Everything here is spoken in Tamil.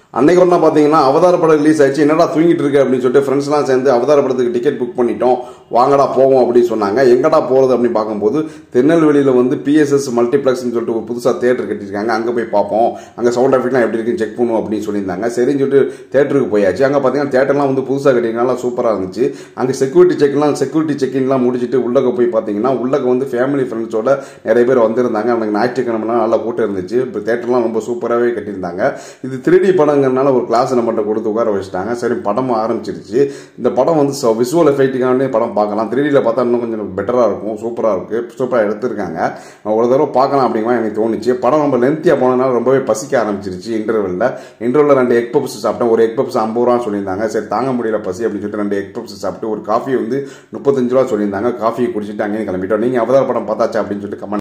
அன்னைக்கு ஒன்றா பார்த்தீங்கன்னா அவதார படம் ரிலீஸ் ஆயிடுச்சு என்னடா தூங்கிட்டு இருக்கு அப்படின்னு சொல்லிட்டு ஃப்ரெண்ட்ஸ்லாம் சேர்ந்து அவதார படத்துக்கு டிக்கெட் புக் பண்ணிட்டோம் வாங்கடா போவோம் அப்படின்னு சொன்னாங்க எங்கடா போகிறது அப்படின்னு பார்க்கும்போது திருநெல்வேலியில் வந்து பிஎஸ்எஸ் மல்டிப்ளெக்ஸ்னு சொல்லிட்டு ஒரு புதுசாக தேட்டர் கட்டியிருக்காங்க அங்கே போய் பார்ப்போம் அங்கே சவுண்ட் எஃபெக்ட்லாம் எப்படி இருக்குன்னு செக் பண்ணுவோம் அப்படின்னு சொல்லியிருந்தாங்க சரின்னு சொல்லிட்டு தேட்டருக்கு போயாச்சு அங்கே பார்த்தீங்கன்னா தேட்டர்லாம் வந்து புதுசாக கட்டியிருக்கனால சூப்பராக இருந்துச்சு அங்கே செக்யூரிட்டி செக்லாம் செக்யூரிட்டி செக்கின்லாம் முடிச்சுட்டு உள்ளக போய் பார்த்தீங்கன்னா உள்ளக வந்து ஃபேமிலி ஃப்ரெண்ட்ஸோட நிறைய பேர் வந்திருந்தாங்க அவங்க ஞாயிற்றுக்கிழமைலாம் நல்லா கூட்டம் இருந்துச்சு இப்போ தேட்டர்லாம் ரொம்ப சூப்பராகவே கட்டியிருந்தாங்க இது த்ரீ படங்கிறனால ஒரு கிளாஸ் நம்மகிட்ட கொடுத்து உட்கார வச்சுட்டாங்க சரி படம் ஆரம்பிச்சிருச்சு இந்த படம் வந்து விசுவல் எஃபெக்ட்டுக்கானே படம் பார்க்கலாம் த்ரீடியில் பார்த்தா இன்னும் கொஞ்சம் பெட்டராக இருக்கும் சூப்பராக இருக்குது சூப்பராக எடுத்திருக்காங்க ஒரு தடவை பார்க்கலாம் அப்படிங்கிற எனக்கு தோணுச்சு படம் ரொம்ப லென்த்தியாக போனதுனால ரொம்பவே பசிக்க ஆரம்பிச்சிருச்சு இன்டர்வெல்ல இன்டர்வெல்ல ரெண்டு எக் பப்ஸ் சாப்பிட்டேன் ஒரு எக் பப்ஸ் ஐம்பது ரூபா சொல்லியிருந்தாங்க சரி தாங்க முடியல பசி அப்படின்னு சொல்லிட்டு ரெண்டு எக் பப்ஸ் சாப்பிட்டு ஒரு காஃபி வந்து முப்பத்தஞ்சு ரூபா சொல்லியிருந்தாங்க காஃபியை குடிச்சிட்டு அங்கேயும் கிளம்பிட்டோம் நீங்கள் அவதார படம் பார்த்தாச்சா அப்படின்னு சொல்லிட்டு கமெண்ட்